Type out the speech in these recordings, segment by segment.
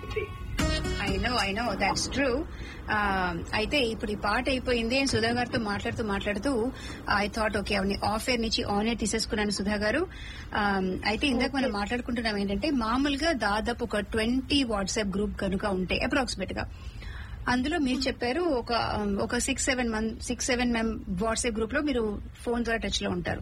I know I know that's true అయితే ఇప్పుడు ఈ పాట అయిపోయింది అని సుధా గారితో మాట్లాడుతూ మాట్లాడుతూ ఐ థాట్ ఓకే అవన్నీ ఆఫ్ ఎయిర్ నుంచి ఆన్ ఎయిర్ తీసేసుకున్నాను సుధా గారు Um, అయితే ఇందాక మనం మాట్లాడుకుంటున్నాం ఏంటంటే మామూలుగా దాదాపు ఒక ట్వంటీ వాట్సాప్ గ్రూప్ కనుక ఉంటే అప్రాక్సిమేట్ గా అందులో మీరు చెప్పారు ఒక um, ఒక six seven month six seven మెం వాట్సాప్ గ్రూప్ లో మీరు ఫోన్ ద్వారా టచ్ లో ఉంటారు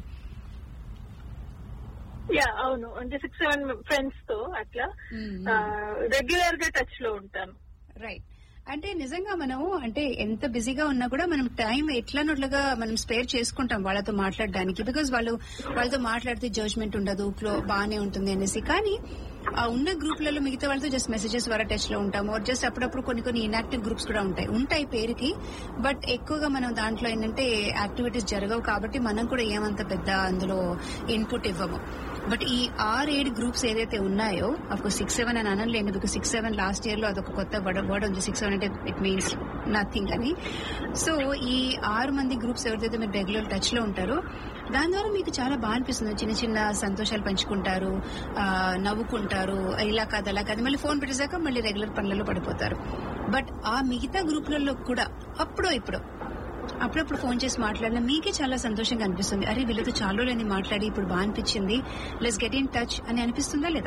యా అవును అంటే సిక్స్ సెవెన్ ఫ్రెండ్స్ తో అట్లా రెగ్యులర్ గా టచ్ లో ఉంటాను రైట్ అంటే నిజంగా మనం అంటే ఎంత బిజీగా ఉన్నా కూడా మనం టైం ఎట్లనట్లుగా మనం స్పేర్ చేసుకుంటాం వాళ్ళతో మాట్లాడడానికి బికాజ్ వాళ్ళు వాళ్ళతో మాట్లాడితే జడ్జ్మెంట్ ఉండదు ఫ్లో బాగానే ఉంటుంది అనేసి కానీ ఆ ఉన్న గ్రూప్లలో మిగతా వాళ్ళతో జస్ట్ మెసేజెస్ ద్వారా టచ్ లో ఉంటాము జస్ట్ అప్పుడప్పుడు కొన్ని కొన్ని ఇన్యాక్టివ్ గ్రూప్స్ కూడా ఉంటాయి ఉంటాయి పేరుకి బట్ ఎక్కువగా మనం దాంట్లో ఏంటంటే యాక్టివిటీస్ జరగవు కాబట్టి మనం కూడా ఏమంత పెద్ద అందులో ఇన్పుట్ ఇవ్వము బట్ ఈ ఆరు ఏడు గ్రూప్స్ ఏదైతే ఉన్నాయో అప్పుడు సిక్స్ సెవెన్ అని అనలేండి because six seven last year లో అదొక కొత్త వర్డ్ ఉంది సిక్స్ సెవెన్ అంటే ఇట్ మీన్స్ నథింగ్ అని సో ఈ ఆరు మంది గ్రూప్స్ ఎవరిదైతే మీరు రెగ్యులర్ టచ్ లో ఉంటారో దాని ద్వారా మీకు చాలా బాగా అనిపిస్తుంది చిన్న చిన్న సంతోషాలు పంచుకుంటారు ఆ, నవ్వుకుంటారు ఇలా కాదు అలా కాదు మళ్ళీ ఫోన్ పెట్టేశాక మళ్ళీ రెగ్యులర్ పనులలో పడిపోతారు బట్ ఆ మిగతా గ్రూపులలో కూడా అప్పుడో ఇప్పుడు అప్పుడప్పుడు ఫోన్ చేసి మాట్లాడినా మీకే చాలా సంతోషంగా అనిపిస్తుంది అరే వీళ్ళతో చాలా రోజులైంది మాట్లాడి ఇప్పుడు బాగా అనిపించింది లెట్స్ గెట్ ఇన్ టచ్ అని అనిపిస్తుందా లేదా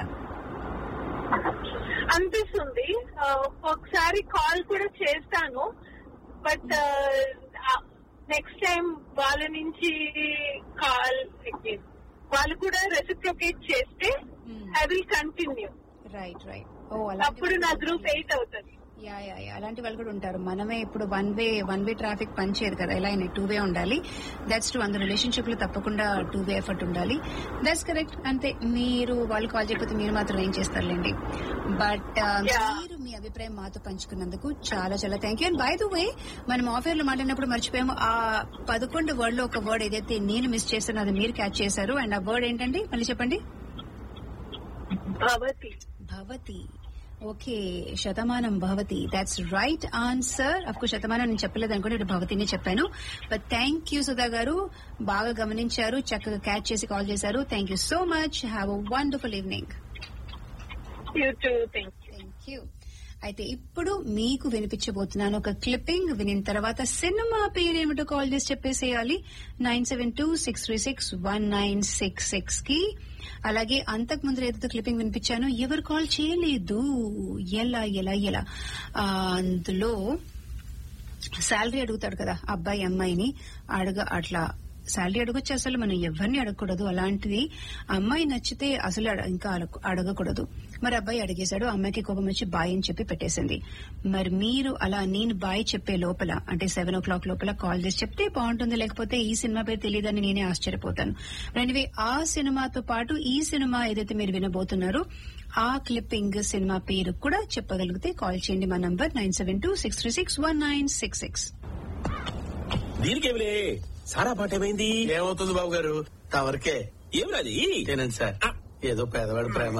అనిపిస్తుంది ఆ, ఒకసారి కాల్ కూడా చేస్తాను బట్ నెక్స్ట్ టైం వాళ్ళ నుంచి కాల్ వాళ్ళు కూడా రెసిప్రొకేట్ చేస్తే I will continue right right oh అప్పుడు నా గ్రూప్ ఎయిట్ అవుతుంది యా యా యా అలాంటి వాళ్ళు కూడా ఉంటారు మనమే ఇప్పుడు one way one way traffic పనిచేయదు కదా ఎలా అయినా టూ వే ఉండాలి దట్స్ టూ అందులో రిలేషన్షిప్ లో తప్పకుండా టూ వే ఎఫర్ట్ ఉండాలి దట్స్ కరెక్ట్ అంతే మీరు వాళ్ళు కాల్ చేయకపోతే మీరు మాత్రం ఏం చేస్తారులేండి బట్ Yeah. మీరు మీ అభిప్రాయం మాతో పంచుకున్నందుకు చాలా చాలా thank you and by the way మనం ఆఫర్ లో మాట్లాడినప్పుడు మర్చిపోయాము ఆ పదకొండు వర్డ్ లో ఒక వర్డ్ ఏదైతే నేను మిస్ చేశానో అది మీరు క్యాచ్ చేశారు అండ్ ఆ వర్డ్ ఏంటండి మళ్ళీ చెప్పండి భవతి భవతి ఓకే శతమానం భవతి దాట్స్ రైట్ ఆన్సర్ అఫ్కోర్స్ శతమానం నేను చెప్పలేదు అనుకోండి ఇప్పుడు భవతిని చెప్పాను బట్ థ్యాంక్ యూ సుధా గారు బాగా గమనించారు చక్కగా క్యాచ్ చేసి కాల్ చేశారు thank you so much have a wonderful evening you too thank you thank you అయితే ఇప్పుడు మీకు వినిపించబోతున్నాను ఒక క్లిప్పింగ్ వినిన తర్వాత సినిమా పేరేమిటో కాల్ చేసి చెప్పేసేయాలి nine seven two six three six one nine six six కి అలాగే అంతకు ముందు ఏదైతే క్లిప్పింగ్ వినిపించానో ఎవరు కాల్ చేయలేదు ఎలా ఎలా ఎలా ఆ, అందులో శాలరీ అడుగుతాడు కదా అబ్బాయి అమ్మాయిని అడగ అట్లా శాలరీ అడగొచ్చు అసలు మనం ఎవరిని అడగకూడదు అలాంటిది అమ్మాయి నచ్చితే అసలు అడ- ఇంకా అడగ- అడగకూడదు మరి అబ్బాయి అడిగేశాడు అమ్మాయికి కోపం వచ్చి బాయ్ అని చెప్పి పెట్టేసింది మరి మీరు అలా నేను బాయ్ చెప్పే లోపల అంటే సెవెన్ ఓ క్లాక్ లోపల కాల్ చేసి చెప్తే బాగుంటుంది లేకపోతే ఈ సినిమా పేరు తెలియదని నేనే ఆశ్చర్యపోతాను ఎనివే ఆ సినిమాతో పాటు ఈ సినిమా ఏదైతే మీరు వినబోతున్నారో ఆ క్లిప్పింగ్ సినిమా పేరు కూడా చెప్పగలిగితే కాల్ చేయండి మా number nine seven two six three six one nine six six దీనికేమిలే సారా పాట ఏమైంది ఏమవుతుంది బాబు గారు తవరకే ఏమిరాది ఏనండి సార్ ఏదో పేదవాడి ప్రేమ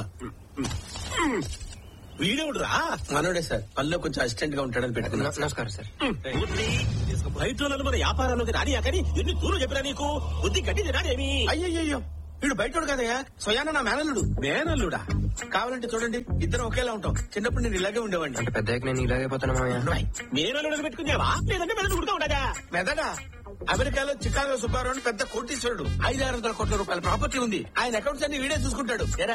వీడేవుడురా మనోడే సార్ పనిలో కొంచెం అసిస్టెంట్ గా ఉంటాడని పెట్టుకున్నా నమస్కారం సార్ బయట వాళ్ళని మన వ్యాపారంలోకి రానియా కానీ ఎన్ని దూరం చెప్పినా నీకు బుద్ధి గడ్డి రాడేమి అయ్యయ్యో వీడు బయటోడు కదయ్యా స్వయాన నా మేనల్లుడు మేనల్లుడా కావాలంటే చూడండి ఇద్దరం ఒకేలా ఉంటాం చిన్నప్పుడు నేను ఇలాగే ఉండేవాడిని అంటే పెద్ద నేను ఇలాగైపోతున్నా మామయ్య మేనల్లుడు పెట్టుకున్నావా లేదంటే మెదడు ఉడతా ఉండదా మెదడా అమెరికాలో చికాగో సుబ్బారావు అని పెద్ద కోటీశ్వరుడు ఐదు ఆరు వందల కోట్ల రూపాయల ప్రాపర్టీ ఉంది ఆయన అకౌంట్స్ అన్ని వీడే చూసుకుంటాడు ఎరా